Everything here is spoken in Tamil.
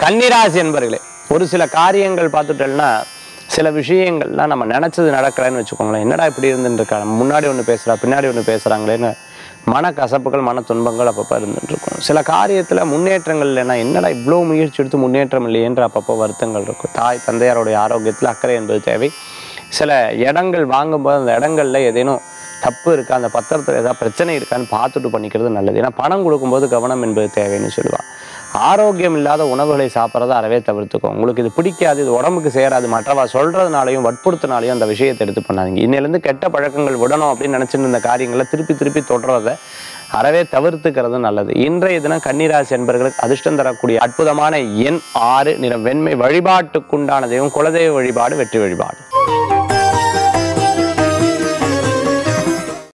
கன்னிராசி என்பர்களே ஒரு சில காரியங்கள் பார்த்துட்டோம்னா சில விஷயங்கள்லாம் நம்ம நினச்சது நடக்கலைன்னு வச்சுக்கோங்களேன் என்னடா இப்படி இருந்துட்டு இருக்கா நம்ம முன்னாடி ஒன்று பேசுகிறா பின்னாடி ஒன்று பேசுகிறாங்களேன்னு மன கசப்புகள் மன துன்பங்கள் அப்பப்போ இருந்துட்டு இருக்கும் சில காரியத்தில் முன்னேற்றங்கள் இல்லைன்னா என்னடா இவ்வளோ முயற்சி எடுத்து முன்னேற்றம் இல்லையேன்ற அப்பப்போ வருத்தங்கள் இருக்கும் தாய் தந்தையாருடைய ஆரோக்கியத்தில் அக்கறை என்பது தேவை சில இடங்கள் வாங்கும்போது அந்த இடங்கள்ல ஏதேனும் தப்பு இருக்கா அந்த பத்திரத்தில் ஏதாவது பிரச்சனை இருக்கான்னு பார்த்துட்டு பண்ணிக்கிறது நல்லது ஏன்னா பணம் கொடுக்கும்போது கவனம் என்பது தேவைன்னு சொல்லுவாள் ஆரோக்கியம் இல்லாத உணவுகளை சாப்பிட்றத அறவே தவிர்த்துக்கோ உங்களுக்கு இது பிடிக்காது இது உடம்புக்கு சேராது மற்றவா சொல்றதுனாலையும் வற்புறுத்தினாலையும் அந்த விஷயத்தை எடுத்து பண்ணாதீங்க இன்னிலேருந்து கெட்ட பழக்கங்கள் விடணும் அப்படின்னு நினச்சிட்டு இருந்த காரியங்களை திருப்பி திருப்பி தொடர்றத அறவே தவிர்த்துக்கிறது நல்லது இன்றைய தினம் கன்னிராசி என்பர்களுக்கு அதிர்ஷ்டம் தரக்கூடிய அற்புதமான எண் ஆறு நிறம் வெண்மை வழிபாட்டுக்குண்டான தெய்வம் குலதெய்வ வழிபாடு வெற்றி வழிபாடு